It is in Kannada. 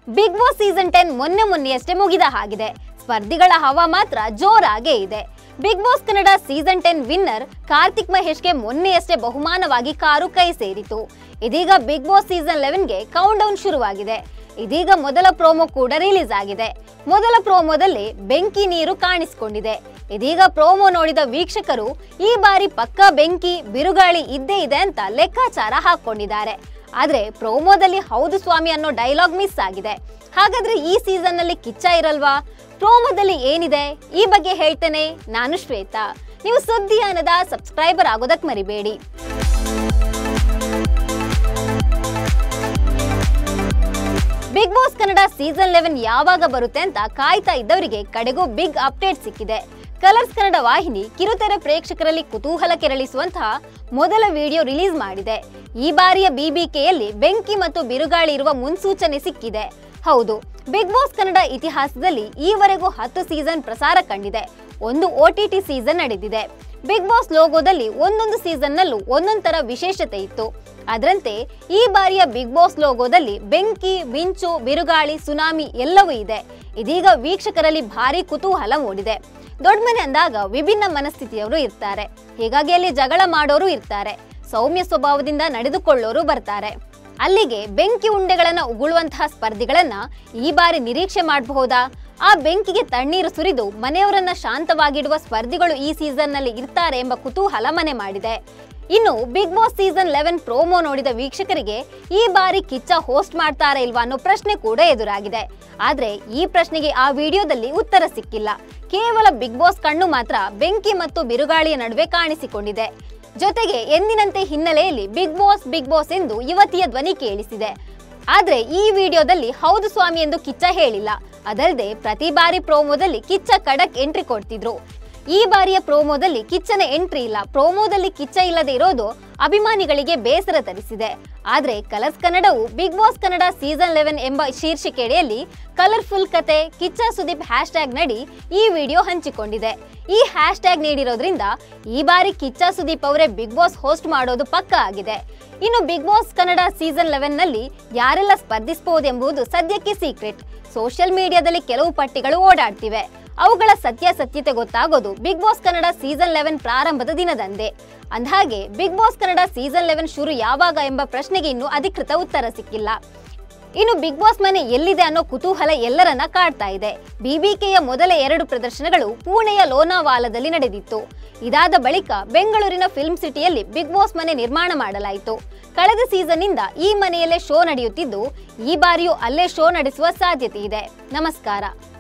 ಬಿಗ್ ಬಾಸ್ ಸೀಸನ್ ಟೆನ್ ಮೊನ್ನೆ ಮೊನ್ನೆಯಷ್ಟೇ ಮುಗಿದ ಹಾಗಿದೆ ಸ್ಪರ್ಧಿಗಳ ಹವಾ ಮಾತ್ರ ಜೋರಾಗೇ ಇದೆ Bigg Boss Kannada season ten winner Karthik ಮಹೇಶ್ಗೆ ಮೊನ್ನೆಯಷ್ಟೇ ಬಹುಮಾನವಾಗಿ ಕಾರು ಕೈ ಸೇರಿತು ಇದೀಗ ಬಿಗ್ ಬಾಸ್ ಸೀಸನ್ ಲೆವೆನ್ಗೆ ಕೌಂಟ್ ಡೌನ್ ಶುರುವಾಗಿದೆ ಇದೀಗ ಮೊದಲ ಪ್ರೋಮೋ ಕೂಡ ರಿಲೀಸ್ ಆಗಿದೆ ಮೊದಲ ಪ್ರೋಮೋದಲ್ಲಿ ಬೆಂಕಿ ನೀರು ಕಾಣಿಸಿಕೊಂಡಿದೆ ಇದೀಗ ಪ್ರೋಮೋ ನೋಡಿದ ವೀಕ್ಷಕರು ಈ ಬಾರಿ ಪಕ್ಕಾ ಬೆಂಕಿ ಬಿರುಗಾಳಿ ಇದ್ದೇ ಇದೆ ಅಂತ ಲೆಕ್ಕಾಚಾರ ಹಾಕೊಂಡಿದ್ದಾರೆ ಆದ್ರೆ ಪ್ರೋಮೋದಲ್ಲಿ ಹೌದು ಸ್ವಾಮಿ ಅನ್ನೋ ಡೈಲಾಗ್ ಮಿಸ್ ಆಗಿದೆ ಹಾಗಾದ್ರೆ ಈ ಸೀಸನ್ ನಲ್ಲಿ ಕಿಚ್ಚ ಇರಲ್ವಾ ಪ್ರೋಮೋದಲ್ಲಿ ಏನಿದೆ ಈ ಬಗ್ಗೆ ಹೇಳ್ತೇನೆ ನಾನು ಶ್ವೇತಾ ನೀವು ಸುದ್ದಿಯಾನದ ಸಬ್ಸ್ಕ್ರೈಬರ್ ಆಗೋದಕ್ ಮರಿಬೇಡಿ Bigg Boss Kannada season eleven ಯಾವಾಗ ಬರುತ್ತೆ ಅಂತ ಕಾಯ್ತಾ ಇದ್ದವರಿಗೆ ಕಡೆಗೂ ಬಿಗ್ ಅಪ್ಡೇಟ್ ಸಿಕ್ಕಿದೆ ಕಲರ್ಸ್ ಕನ್ನಡ ವಾಹಿನಿ ಕಿರುತೆರೆ ಪ್ರೇಕ್ಷಕರಲ್ಲಿ ಕುತೂಹಲ ಕೆರಳಿಸುವಂತಹ ಮೊದಲ ವಿಡಿಯೋ ರಿಲೀಸ್ ಮಾಡಿದೆ ಈ ಬಾರಿಯ ಬಿಬಿಕೆಯಲ್ಲಿ ಬೆಂಕಿ ಮತ್ತು ಬಿರುಗಾಳಿ ಇರುವ ಮುನ್ಸೂಚನೆ ಸಿಕ್ಕಿದೆ ಹೌದು ಬಿಗ್ ಬಾಸ್ ಕನ್ನಡ ಇತಿಹಾಸದಲ್ಲಿ ಈವರೆಗೂ ಹತ್ತು ಸೀಸನ್ ಪ್ರಸಾರ ಕಂಡಿದೆ ಒಂದು ಒ ಟಿ ಟಿ ಸೀಸನ್ ನಡೆದಿದೆ ಬಿಗ್ ಬಾಸ್ ಲೋಗೋದಲ್ಲಿ ಒಂದೊಂದು ಸೀಸನ್ನಲ್ಲೂ ಒಂದೊಂದು ತರ ವಿಶೇಷತೆ ಇತ್ತು ಅದರಂತೆ ಈ ಬಾರಿಯ ಬಿಗ್ ಬಾಸ್ ಲೋಗೋದಲ್ಲಿ ಬೆಂಕಿ ಮಿಂಚು ಬಿರುಗಾಳಿ ಸುನಾಮಿ ಎಲ್ಲವೂ ಇದೆ ಇದೀಗ ವೀಕ್ಷಕರಲ್ಲಿ ಭಾರಿ ಕುತೂಹಲ ಮೂಡಿದೆ ದೊಡ್ಡಮನೆ ಅಂದಾಗ ವಿಭಿನ್ನ ಮನಸ್ಥಿತಿಯವರು ಇರ್ತಾರೆ ಹೀಗಾಗಿ ಅಲ್ಲಿ ಜಗಳ ಮಾಡೋರು ಇರ್ತಾರೆ ಸೌಮ್ಯ ಸ್ವಭಾವದಿಂದ ನಡೆದುಕೊಳ್ಳೋರು ಬರ್ತಾರೆ ಅಲ್ಲಿಗೆ ಬೆಂಕಿ ಉಂಡೆಗಳನ್ನ ಉಗುಳುವಂತಹ ಸ್ಪರ್ಧಿಗಳನ್ನ ಈ ಬಾರಿ ನಿರೀಕ್ಷೆ ಮಾಡಬಹುದಾ ಆ ಬೆಂಕಿಗೆ ತಣ್ಣೀರು ಸುರಿದು ಮನೆಯವರನ್ನ ಶಾಂತವಾಗಿಡುವ ಸ್ಪರ್ಧಿಗಳು ಈ ಸೀಸನ್ ನಲ್ಲಿ ಇರ್ತಾರೆ ಎಂಬ ಕುತೂಹಲ ಮನೆ ಮಾಡಿದೆ ಇನ್ನು Bigg Boss season eleven promo ನೋಡಿದ ವೀಕ್ಷಕರಿಗೆ ಈ ಬಾರಿ ಕಿಚ್ಚ ಹೋಸ್ಟ್ ಮಾಡ್ತಾರಾ ಇಲ್ವಾ ಅನ್ನೋ ಪ್ರಶ್ನೆ ಕೂಡ ಎದುರಾಗಿದೆ ಆದ್ರೆ ಈ ಪ್ರಶ್ನೆಗೆ ಆ ವಿಡಿಯೋದಲ್ಲಿ ಉತ್ತರ ಸಿಕ್ಕಿಲ್ಲ ಕೇವಲ ಬಿಗ್ ಬಾಸ್ ಕಣ್ಣು ಮಾತ್ರ ಬೆಂಕಿ ಮತ್ತು ಬಿರುಗಾಳಿಯ ನಡುವೆ ಕಾಣಿಸಿಕೊಂಡಿದೆ ಜೊತೆಗೆ ಎಂದಿನಂತೆ ಹಿನ್ನೆಲೆಯಲ್ಲಿ ಬಿಗ್ ಬಾಸ್ ಬಿಗ್ ಬಾಸ್ ಎಂದು ಯುವತಿಯ ಧ್ವನಿ ಕೇಳಿಸಿದೆ ಆದ್ರೆ ಈ ವಿಡಿಯೋದಲ್ಲಿ ಹೌದು ಸ್ವಾಮಿ ಎಂದು ಕಿಚ್ಚ ಹೇಳಿಲ್ಲ ಅದಲ್ಲದೆ ಪ್ರತಿ ಬಾರಿ ಪ್ರೋಮೋದಲ್ಲಿ ಕಿಚ್ಚ ಕಡಕ್ ಎಂಟ್ರಿ ಕೊಡ್ತಿದ್ರು ಈ ಬಾರಿಯ ಪ್ರೋಮೋದಲ್ಲಿ ಕಿಚ್ಚನ ಎಂಟ್ರಿ ಇಲ್ಲ ಪ್ರೋಮೋದಲ್ಲಿ ಕಿಚ್ಚ ಇಲ್ಲದೆ ಇರೋದು ಅಭಿಮಾನಿಗಳಿಗೆ ಬೇಸರ ತರಿಸಿದೆ ಆದ್ರೆ ಕಲರ್ಸ್ ಕನ್ನಡವು Bigg Boss Kannada season eleven ಎಂಬ ಶೀರ್ಷಿಕೆಯಡಿಯಲ್ಲಿ ಕಲರ್ಫುಲ್ ಕತೆ ಕಿಚ್ಚ ಸುದೀಪ್ ಹ್ಯಾಶ್ ಟ್ಯಾಗ್ ನಡಿ ಈ ವಿಡಿಯೋ ಹಂಚಿಕೊಂಡಿದೆ ಈ ಹ್ಯಾಶ್ ಟ್ಯಾಗ್ ನೀಡಿರೋದ್ರಿಂದ ಈ ಬಾರಿ ಕಿಚ್ಚ ಸುದೀಪ್ ಅವರೇ ಬಿಗ್ ಬಾಸ್ ಹೋಸ್ಟ್ ಮಾಡೋದು ಪಕ್ಕ ಆಗಿದೆ ಇನ್ನು Bigg Boss Kannada season eleven ನಲ್ಲಿ ಯಾರೆಲ್ಲ ಸ್ಪರ್ಧಿಸಬಹುದು ಎಂಬುದು ಸದ್ಯಕ್ಕೆ ಸೀಕ್ರೆಟ್ ಸೋಷಿಯಲ್ ಮೀಡಿಯಾದಲ್ಲಿ ಕೆಲವು ಪಟ್ಟಿಗಳು ಓಡಾಡ್ತಿವೆ ಅವುಗಳ ಸತ್ಯಾಸತ್ಯತೆ ಗೊತ್ತಾಗೋದು Bigg Boss Kannada season eleven ಪ್ರಾರಂಭದ ದಿನದಂದೇ ಅಂದಹಾಗೆ Bigg Boss Kannada season eleven ಶುರು ಯಾವಾಗ ಎಂಬ ಪ್ರಶ್ನೆಗೆ ಇನ್ನೂ ಅಧಿಕೃತ ಉತ್ತರ ಸಿಕ್ಕಿಲ್ಲ ಇನ್ನು ಬಿಗ್ ಬಾಸ್ ಮನೆ ಎಲ್ಲಿದೆ ಅನ್ನೋ ಕುತೂಹಲ ಎಲ್ಲರನ್ನ ಕಾಡ್ತಾ ಇದೆ ಬಿಬಿಕೆಯ ಮೊದಲ ಎರಡು ಪ್ರದರ್ಶನಗಳು ಪುಣೆಯ ಲೋನಾವಾಲದಲ್ಲಿ ನಡೆದಿತ್ತು ಇದಾದ ಬಳಿಕ ಬೆಂಗಳೂರಿನ ಫಿಲ್ಮ್ ಸಿಟಿಯಲ್ಲಿ ಬಿಗ್ ಬಾಸ್ ಮನೆ ನಿರ್ಮಾಣ ಮಾಡಲಾಯಿತು ಕಳೆದ ಸೀಸನ್ನಿಂದ ಈ ಮನೆಯಲ್ಲೇ ಶೋ ನಡೆಯುತ್ತಿದ್ದು ಈ ಬಾರಿಯೂ ಅಲ್ಲೇ ಶೋ ನಡೆಸುವ ಸಾಧ್ಯತೆ ಇದೆ ನಮಸ್ಕಾರ